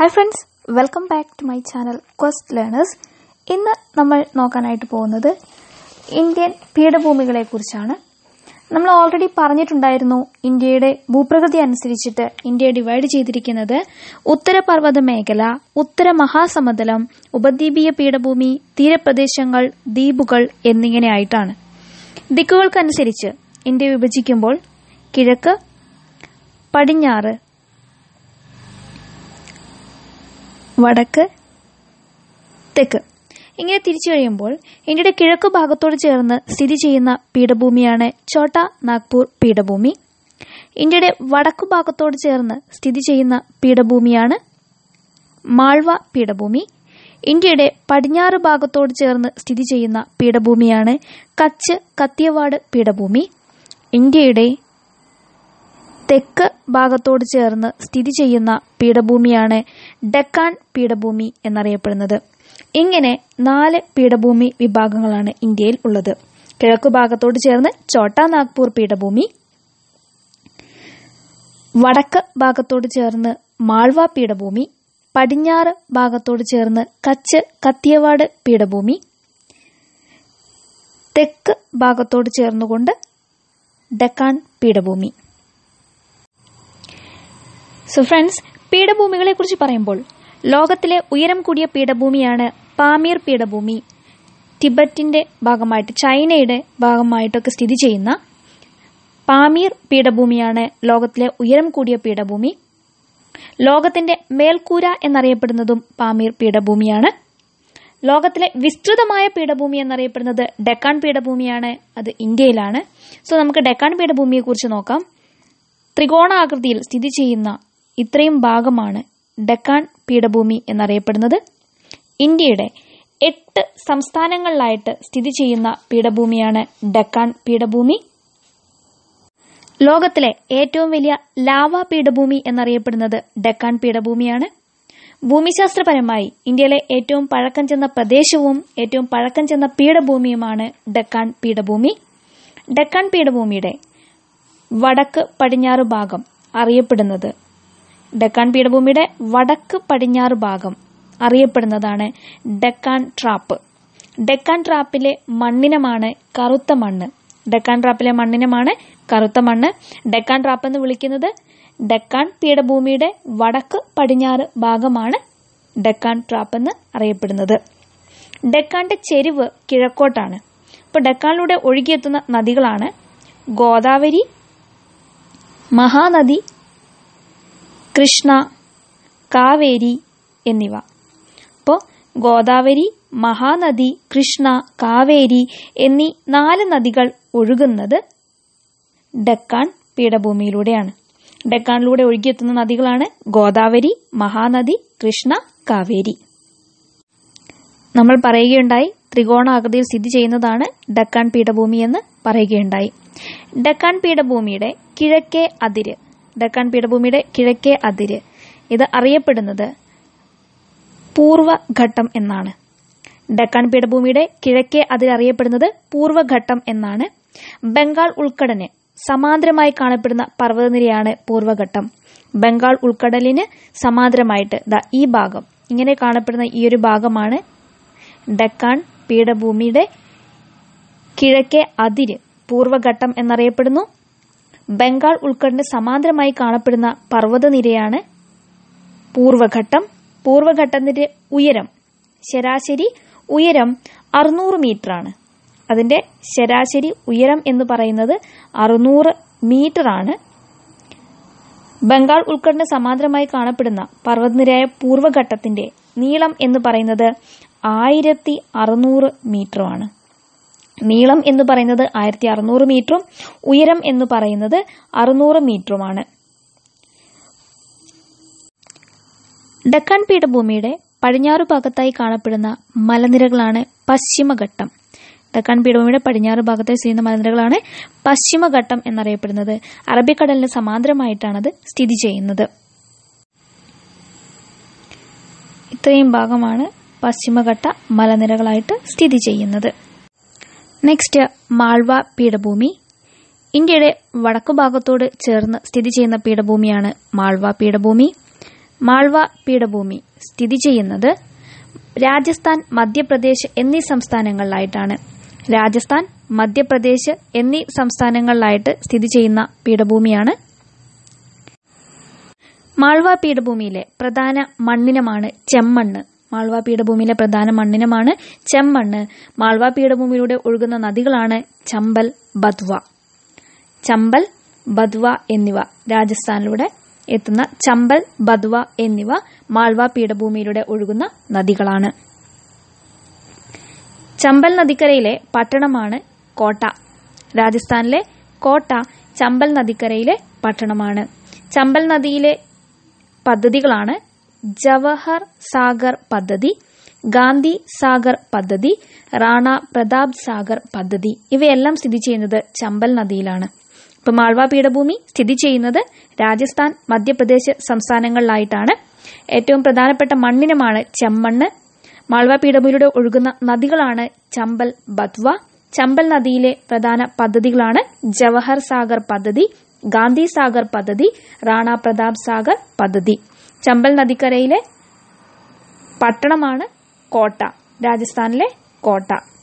hi friends welcome back to my channel quest learners ഇന്ന് നമ്മൾ നോക്കാനായിട്ട് പോകുന്നത് ഇന്ത്യൻ പീഠഭൂമികളെക്കുറിച്ചാണ് നമ്മൾ ഓൾറെഡി പറഞ്ഞിട്ടുണ്ടായിരുന്നു ഇന്ത്യയുടെ ഭൂപ്രകൃതി അനുസരിച്ചിട്ട് ഇന്ത്യയെ ഡിവൈഡ് ചെയ്തിരിക്കുന്നത് ഉത്തരപർവ്വത മേഖല ഉത്തര മഹാസമതലം ഉപദ്വീപീയ പീഠഭൂമി തീരപ്രദേശങ്ങൾ ദ്വീപുകൾ എന്നിങ്ങനെയായിട്ടാണ് ദിക്കുകൾക്കനുസരിച്ച് ഇന്ത്യ വിഭജിക്കുമ്പോൾ കിഴക്ക് പടിഞ്ഞാറ് വടക്ക് തെക്ക് ഇങ്ങനെ തിരിച്ചു കഴിയുമ്പോൾ ഇന്ത്യയുടെ കിഴക്ക് ഭാഗത്തോട് ചേർന്ന് സ്ഥിതി ചെയ്യുന്ന പീഠഭൂമിയാണ് ഛോട്ട നാഗ്പൂർ പീഠഭൂമി ഇന്ത്യയുടെ വടക്കു ഭാഗത്തോട് ചേർന്ന് സ്ഥിതി ചെയ്യുന്ന പീഠഭൂമിയാണ് മാൾവ പീഠഭൂമി ഇന്ത്യയുടെ പടിഞ്ഞാറ് ഭാഗത്തോട് ചേർന്ന് സ്ഥിതി ചെയ്യുന്ന പീഠഭൂമിയാണ് കച്ച് കത്തിയവാട് പീഠഭൂമി ഇന്ത്യയുടെ തെക്ക് ഭാഗത്തോട് ചേർന്ന് സ്ഥിതി ചെയ്യുന്ന പീഠഭൂമിയാണ് ഡക്കാൻ പീഠഭൂമി എന്നറിയപ്പെടുന്നത് ഇങ്ങനെ നാല് പീഠഭൂമി വിഭാഗങ്ങളാണ് ഇന്ത്യയിൽ ഉള്ളത് കിഴക്കു ഭാഗത്തോട് ചേർന്ന് ചോട്ടാ നാഗ്പൂർ പീഠഭൂമി വടക്ക് ഭാഗത്തോട് ചേർന്ന് മാൾവ പീഠഭൂമി പടിഞ്ഞാറ് ഭാഗത്തോട് ചേർന്ന് കച്ച് കത്തിയവാട് പീഠഭൂമി തെക്ക് ഭാഗത്തോട് ചേർന്നുകൊണ്ട് ഡക്കാൻ പീഠഭൂമി സോ ഫ്രണ്ട്സ് പീഠഭൂമികളെ കുറിച്ച് പറയുമ്പോൾ ലോകത്തിലെ ഉയരം കൂടിയ പീഠഭൂമിയാണ് പാമീർ പീഠഭൂമി ടിബറ്റിന്റെ ഭാഗമായിട്ട് ചൈനയുടെ ഭാഗമായിട്ടൊക്കെ സ്ഥിതി ചെയ്യുന്ന പാമീർ പീഠഭൂമിയാണ് ലോകത്തിലെ ഉയരം കൂടിയ പീഠഭൂമി ലോകത്തിന്റെ മേൽക്കൂര എന്നറിയപ്പെടുന്നതും പാമീർ പീഠഭൂമിയാണ് ലോകത്തിലെ വിസ്തൃതമായ പീഠഭൂമി എന്നറിയപ്പെടുന്നത് ഡെക്കാൻ പീഠഭൂമിയാണ് അത് ഇന്ത്യയിലാണ് സോ നമുക്ക് ഡെക്കാൻ പീഠഭൂമിയെ കുറിച്ച് നോക്കാം ത്രികോണാകൃതിയിൽ സ്ഥിതി ചെയ്യുന്ന ഇത്രയും ഭാഗമാണ് ഡെക്കാൻ പീഠഭൂമി എന്നറിയപ്പെടുന്നത് ഇന്ത്യയുടെ എട്ട് സംസ്ഥാനങ്ങളിലായിട്ട് സ്ഥിതി ചെയ്യുന്ന പീഠഭൂമിയാണ് ഡെക്കാൻ പീഠഭൂമി ലോകത്തിലെ ഏറ്റവും വലിയ ലാവ പീഠഭൂമി എന്നറിയപ്പെടുന്നത് ഡെക്കാൻ പീഠഭൂമിയാണ് ഭൂമിശാസ്ത്രപരമായി ഇന്ത്യയിലെ ഏറ്റവും പഴക്കം ചെന്ന പ്രദേശവും ഏറ്റവും പഴക്കം ചെന്ന പീഠഭൂമിയുമാണ് ഡെക്കാൻ പീഠഭൂമി ഡെക്കാൻ പീഠഭൂമിയുടെ വടക്ക് പടിഞ്ഞാറ് ഭാഗം അറിയപ്പെടുന്നത് ഡെക്കാൻ പീഠഭൂമിയുടെ വടക്ക് പടിഞ്ഞാറ് ഭാഗം അറിയപ്പെടുന്നതാണ് ഡെക്കാൻ ട്രാപ്പ് ഡെക്കാൻ ട്രാപ്പിലെ മണ്ണിനമാണ് കറുത്ത മണ്ണ് ഡെക്കാൻ ട്രാപ്പിലെ മണ്ണിനമാണ് കറുത്ത മണ്ണ് ഡെക്കാൻ ട്രാപ്പ് എന്ന് വിളിക്കുന്നത് ഡെക്കാൻ പീഠഭൂമിയുടെ വടക്ക് പടിഞ്ഞാറ് ഭാഗമാണ് ഡെക്കാൻ ട്രാപ്പ് എന്ന് അറിയപ്പെടുന്നത് ഡെക്കാന്റെ ചെരിവ് കിഴക്കോട്ടാണ് അപ്പോൾ ഡെക്കാനിലൂടെ ഒഴുകിയെത്തുന്ന നദികളാണ് ഗോദാവരി മഹാനദി കൃഷ്ണ കാവേരി എന്നിവ അപ്പോൾ ഗോദാവരി മഹാനദി കൃഷ്ണ കാവേരി എന്നീ നാല് നദികൾ ഒഴുകുന്നത് ഡെക്കാൻ പീഠഭൂമിയിലൂടെയാണ് ഡെക്കാനിലൂടെ ഒഴുകിയെത്തുന്ന നദികളാണ് ഗോദാവരി മഹാനദി കൃഷ്ണ കാവേരി നമ്മൾ പറയുകയുണ്ടായി ത്രികോണാകൃതിയിൽ സ്ഥിതി ചെയ്യുന്നതാണ് ഡക്കാൻ പീഠഭൂമി എന്ന് പറയുകയുണ്ടായി ഡക്കാൻ പീഠഭൂമിയുടെ കിഴക്കേ അതിര് ഡക്കാൻ പീഠഭൂമിയുടെ കിഴക്കേ അതിര് ഇത് അറിയപ്പെടുന്നത് പൂർവഘട്ടം എന്നാണ് ഡക്കാൻ പീഠഭൂമിയുടെ കിഴക്കേ അതിര് അറിയപ്പെടുന്നത് പൂർവഘട്ടം എന്നാണ് ബംഗാൾ ഉൾക്കടന് സമാന്തരമായി കാണപ്പെടുന്ന പർവ്വതനിരയാണ് പൂർവഘട്ടം ബംഗാൾ ഉൾക്കടലിന് സമാന്തരമായിട്ട് ദാ ഈ ഭാഗം ഇങ്ങനെ കാണപ്പെടുന്ന ഈ ഒരു ഭാഗമാണ് ഡക്കാൻ പീഠഭൂമിയുടെ കിഴക്കേ അതിര് പൂർവഘട്ടം എന്നറിയപ്പെടുന്നു ബംഗാൾ ഉൾക്കടലിന് സമാന്തരമായി കാണപ്പെടുന്ന പർവ്വതനിരയാണ് പൂർവഘട്ടം പൂർവഘട്ടത്തിന്റെ ഉയരം ശരാശരി ഉയരം അറുന്നൂറ് മീറ്റർ ആണ് അതിന്റെ ശരാശരി ഉയരം എന്ന് പറയുന്നത് അറുന്നൂറ് മീറ്റർ ആണ് ബംഗാൾ ഉൾക്കടലിന് സമാന്തരമായി കാണപ്പെടുന്ന പർവ്വതനിരയായ പൂർവഘട്ടത്തിന്റെ നീളം എന്ന് പറയുന്നത് ആയിരത്തി അറുന്നൂറ് മീറ്ററുമാണ് നീളം എന്ന് പറയുന്നത് ആയിരത്തി അറുന്നൂറ് മീറ്ററും ഉയരം എന്ന് പറയുന്നത് അറുന്നൂറ് മീറ്ററുമാണ് ഡക്കാൻ പീഠഭൂമിയുടെ പടിഞ്ഞാറു ഭാഗത്തായി കാണപ്പെടുന്ന മലനിരകളാണ് പശ്ചിമഘട്ടം ഡക്കാൻ പീഠഭൂമിയുടെ പടിഞ്ഞാറ് ഭാഗത്തായി ചെയ്യുന്ന മലനിരകളാണ് പശ്ചിമഘട്ടം എന്നറിയപ്പെടുന്നത് അറബിക്കടലിന് സമാന്തരമായിട്ടാണത് സ്ഥിതി ചെയ്യുന്നത് ഇത്രയും ഭാഗമാണ് പശ്ചിമഘട്ട മലനിരകളായിട്ട് സ്ഥിതി ചെയ്യുന്നത് നെക്സ്റ്റ് മാൾവ പീഠഭൂമി ഇന്ത്യയുടെ വടക്കു ഭാഗത്തോട് ചേർന്ന് സ്ഥിതി ചെയ്യുന്ന പീഠഭൂമിയാണ് മാൾവ പീഠഭൂമി മാൾവ പീഠഭൂമി സ്ഥിതി ചെയ്യുന്നത് രാജസ്ഥാൻ മധ്യപ്രദേശ് എന്നീ സംസ്ഥാനങ്ങളിലായിട്ടാണ് രാജസ്ഥാൻ മധ്യപ്രദേശ് എന്നീ സംസ്ഥാനങ്ങളിലായിട്ട് സ്ഥിതി ചെയ്യുന്ന പീഠഭൂമിയാണ് മാൾവ പീഠഭൂമിയിലെ പ്രധാന മണ്ണിനമാണ് ചെമ്മണ്ണ് മാൾവ പീഠഭൂമിയിലെ പ്രധാന മണ്ണിനമാണ് ചെമ്മണ്ണ് മാൾവ പീഠഭൂമിയിലൂടെ ഒഴുകുന്ന നദികളാണ് ചമ്പൽ ബദ്വ ചമ്പൽ ബദ്വ എന്നിവ രാജസ്ഥാനിലൂടെ എത്തുന്ന ചമ്പൽ ബദ്വ എന്നിവ മാൾവ പീഠഭൂമിയിലൂടെ ഒഴുകുന്ന നദികളാണ് ചമ്പൽ നദിക്കരയിലെ പട്ടണമാണ് കോട്ട രാജസ്ഥാനിലെ കോട്ട ചമ്പൽ നദിക്കരയിലെ പട്ടണമാണ് ചമ്പൽ നദിയിലെ പദ്ധതികളാണ് ജവഹർ സാഗർ പദ്ധതി ഗാന്ധി സാഗർ പദ്ധതി റാണ പ്രതാപ് സാഗർ പദ്ധതി ഇവയെല്ലാം സ്ഥിതി ചെയ്യുന്നത് ചമ്പൽ നദിയിലാണ് ഇപ്പൊ മാൾവ പീഠഭൂമി സ്ഥിതി ചെയ്യുന്നത് രാജസ്ഥാൻ മധ്യപ്രദേശ് സംസ്ഥാനങ്ങളിലായിട്ടാണ് ഏറ്റവും പ്രധാനപ്പെട്ട മണ്ണിനമാണ് ചെമ്മണ്ണ് മാൾവ പീഠഭൂമിയിലൂടെ ഒഴുകുന്ന നദികളാണ് ചമ്പൽ ബത്വ ചമ്പൽ നദിയിലെ പ്രധാന പദ്ധതികളാണ് ജവഹർ സാഗർ പദ്ധതി ഗാന്ധി സാഗർ പദ്ധതി റാണ പ്രതാപ് സാഗർ പദ്ധതി ചമ്പൽ നദിക്കരയിലെ പട്ടണമാണ് കോട്ട രാജസ്ഥാനിലെ കോട്ട